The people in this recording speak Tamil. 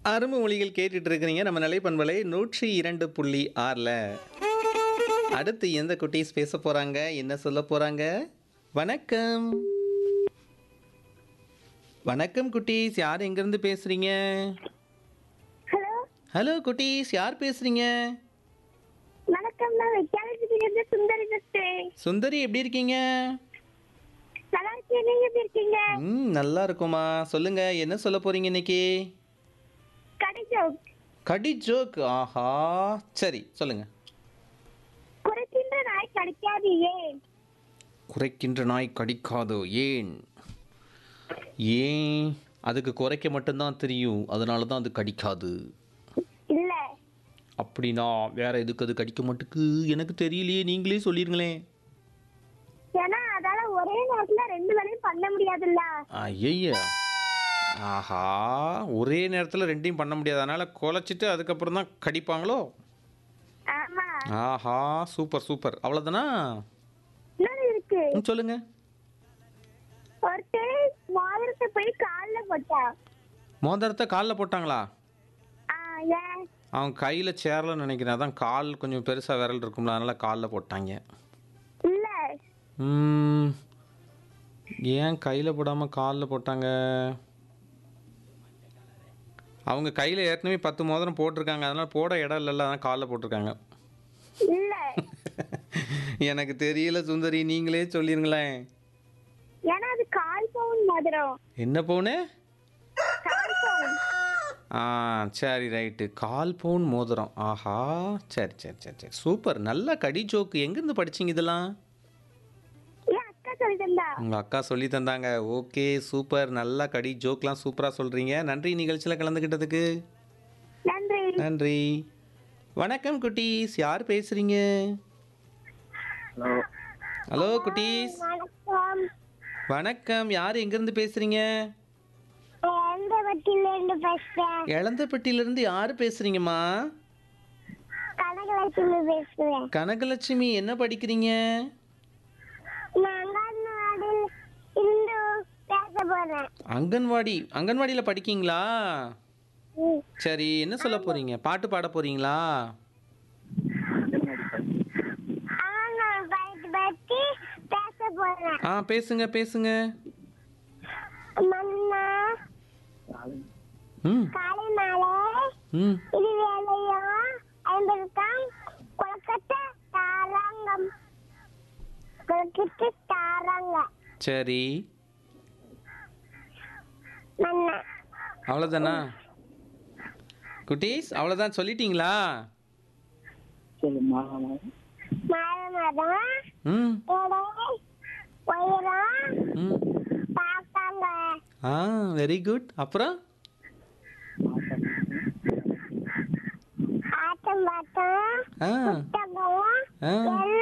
அரும்பு மொழிகள் கேட்டுட்டு இருக்கிறீங்க நம்ம நிலைப்பண்பலை நூற்றி இரண்டு புள்ளி ஆறில் அடுத்து எந்த குட்டீஸ் பேச போகிறாங்க என்ன சொல்ல போகிறாங்க வணக்கம் வணக்கம் குட்டீஸ் யார் எங்கேருந்து பேசுகிறீங்க ஹலோ ஹலோ குட்டீஸ் யார் பேசுகிறீங்க வணக்கம் நான் வெக்காலத்துலேருந்து சுந்தரி பேசுறேன் சுந்தரி எப்படி இருக்கீங்க நல்லா இருக்கேன் நீங்க எப்படி இருக்கீங்க ம் நல்லா இருக்குமா சொல்லுங்க என்ன சொல்ல போறீங்க இன்னைக்கு கிடைக்கும் கடி ஜோக் ஆஹா சரி சொல்லுங்க குறைக்கின்ற நாய் கிடைக்காது ஏன் குறைக்கின்ற நாய் கடிக்காதோ ஏன் ஏன் அதுக்கு குறைக்க மட்டும்தான் தெரியும் அதனால தான் அது கடிக்காது இல்ல அப்படின்னா வேற எதுக்கு அது கடிக்க மாட்டுக்கு எனக்கு தெரியலையே நீங்களே சொல்லிருங்களேன் ஏன்னா அதால ஒரே நேரத்துல ரெண்டு வேலையும் பண்ண முடியாதுல்ல ஐய ஆஹா ஒரே நேரத்தில் ரெண்டையும் பண்ண முடியாது அதனால குலைச்சிட்டு அதுக்கப்புறம் தான் கடிப்பாங்களோ ஆமா ஆஹா சூப்பர் சூப்பர் அவ்வளோதானா இன்னொரு இருக்கு ம், சொல்லுங்க ஒருத்தர் மோதிரத்தை போய் கால்ல போட்டா மோதிரத்தை காலில் போட்டாங்களா ஆ, ஏன் அவன் கையில் சேரலன்னு நினைக்கிறேன் அதான் கால் கொஞ்சம் பெருசாக விரல் இருக்கும்ல அதனால் காலில் போட்டாங்க இல்ல ம், ஏன் கையில் போடாமல் காலில் போட்டாங்க அவங்க கையில் ஏற்கனவே பத்து மோதிரம் போட்டிருக்காங்க அதனால் போட இடம் இல்லைல்ல அதான் காலில் போட்டிருக்காங்க இல்ல எனக்கு தெரியல சுந்தரி நீங்களே சொல்லிருங்களேன் ஏன்னா அது கால் பவுன் மோதிரம் என்ன பவுனு கால் பவுன் ஆ சரி ரைட்டு கால் பவுன் மோதிரம் ஆஹா சரி சரி சரி சரி சூப்பர் நல்ல கடி ஜோக்கு எங்கேருந்து படிச்சீங்க இதெல்லாம் ஏன் அக்கா சொல்லி தந்தா உங்கள் அக்கா சொல்லி தந்தாங்க ஓகே சூப்பர் நல்லா கடி ஜோக்லாம் சூப்பராக சொல்கிறீங்க நன்றி நிகழ்ச்சியில் கலந்துக்கிட்டதுக்கு நன்றி நன்றி வணக்கம் குட்டீஸ் யார் பேசுகிறீங்க ஹலோ ஹலோ குட்டீஸ் வணக்கம் வணக்கம் யார் எங்கேருந்து பேசுகிறீங்க எந்த வட்டில இருந்து பேசுறேன் இளந்தப்பட்டியிலேருந்து யார் பேசுகிறீங்கம்மா கனகலட்சுமி பேசுறேன் கனகலட்சுமி என்ன படிக்கிறீங்க நான் அங்கன்வாடியில் இருந்து பேச போறேன் அங்கன்வாடி அங்கன்வாடியில் படிக்கீங்களா ம். சரி என்ன சொல்ல போகிறீங்க பாட்டு பாட போகிறீங்களா ஆனா நான் பைக் பத்தி பேச போறேன் ஆ பேசுங்க பேசுங்க மன்னா ம் காலை மாலை ம் இது வேலையும் ஐம்பதுக்காம் கொலக்கட்டை தாராங்கம் கொலக்கட்டை தாராங்க சரி மன்னா அவ்வளோதானா குட்டீஸ் அவ்வளோதான் சொல்லிட்டீங்களா சொல்லு மாமா மழை மரம் ம் எடை உயரம் ம் பார்த்தாங்க ஆ வெரி குட் அப்புறம் ஆட்டம் பார்த்தோம் ஆ புத்தகம் ஆ எல்லாம்